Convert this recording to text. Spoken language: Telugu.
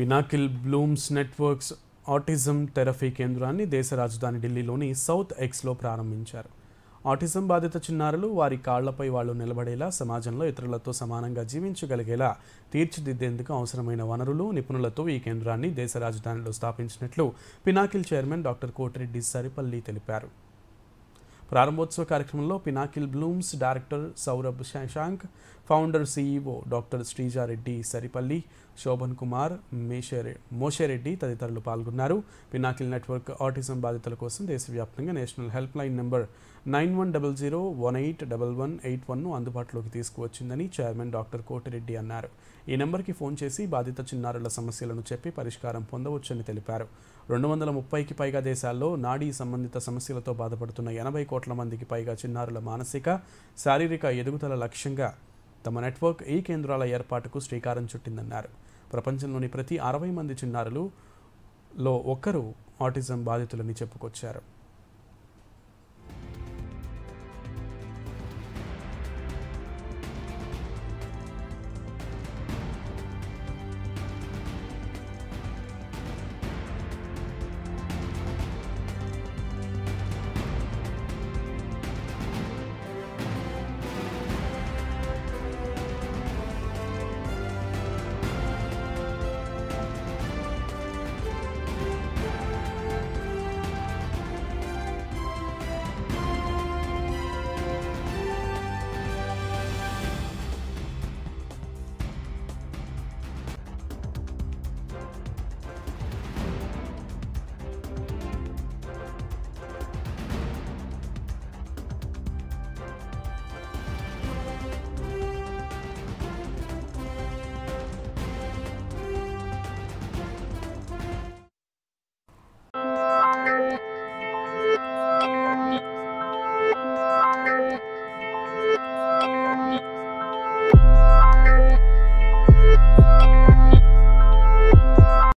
Pinnacle Blooms Networks autism therapy కేంద్రాన్ని దేశ రాజధాని ఢిల్లీలోని సౌత్ ఎక్స్లో ప్రారంభించారు ఆటిజం బాధిత చిన్నారులు వారి కాళ్లపై వాళ్ళు నిలబడేలా సమాజంలో ఇతరులతో సమానంగా జీవించగలిగేలా తీర్చిదిద్దేందుకు అవసరమైన వనరులు నిపుణులతో ఈ కేంద్రాన్ని దేశ రాజధానిలో స్థాపించినట్లు Pinnacle chairman doctor Koti Reddy Saripalli తెలిపారు ప్రారంభోత్సవ కార్యక్రమంలో Pinnacle Bloom's director Saurabh Shashank founder CEO doctor శ్రీజారెడ్డి Saripalli Shobhan Kumar మేషరె మోషేరెడ్డి తదితరులు పాల్గొన్నారు పినాకిల్ నెట్వర్క్ ఆటిజం బాధితుల కోసం దేశవ్యాప్తంగా national help line number nine one double zero one eight double one eight వన్ను అందుబాటులోకి తీసుకువచ్చిందని చైర్మన్ డాక్టర్ కోటిరెడ్డి అన్నారు ఈ నెంబర్కి ఫోన్ చేసి బాధిత చిన్నారుల సమస్యలను చెప్పి పరిష్కారం పొందవచ్చని తెలిపారు రెండు వందల ముప్పైకి పైగా దేశాల్లో నాడీ సంబంధిత సమస్యలతో బాధపడుతున్న ఎనభై కోట్ల మందికి పైగా చిన్నారుల మానసిక శారీరక ఎదుగుదల లక్ష్యంగా తమ నెట్వర్క్ ఈ కేంద్రాల ఏర్పాటుకు శ్రీకారం చుట్టిందన్నారు ప్రపంచంలోని ప్రతి అరవై మంది చిన్నారులు లో ఒక్కరు ఆటిజం బాధితులని చెప్పుకొచ్చారు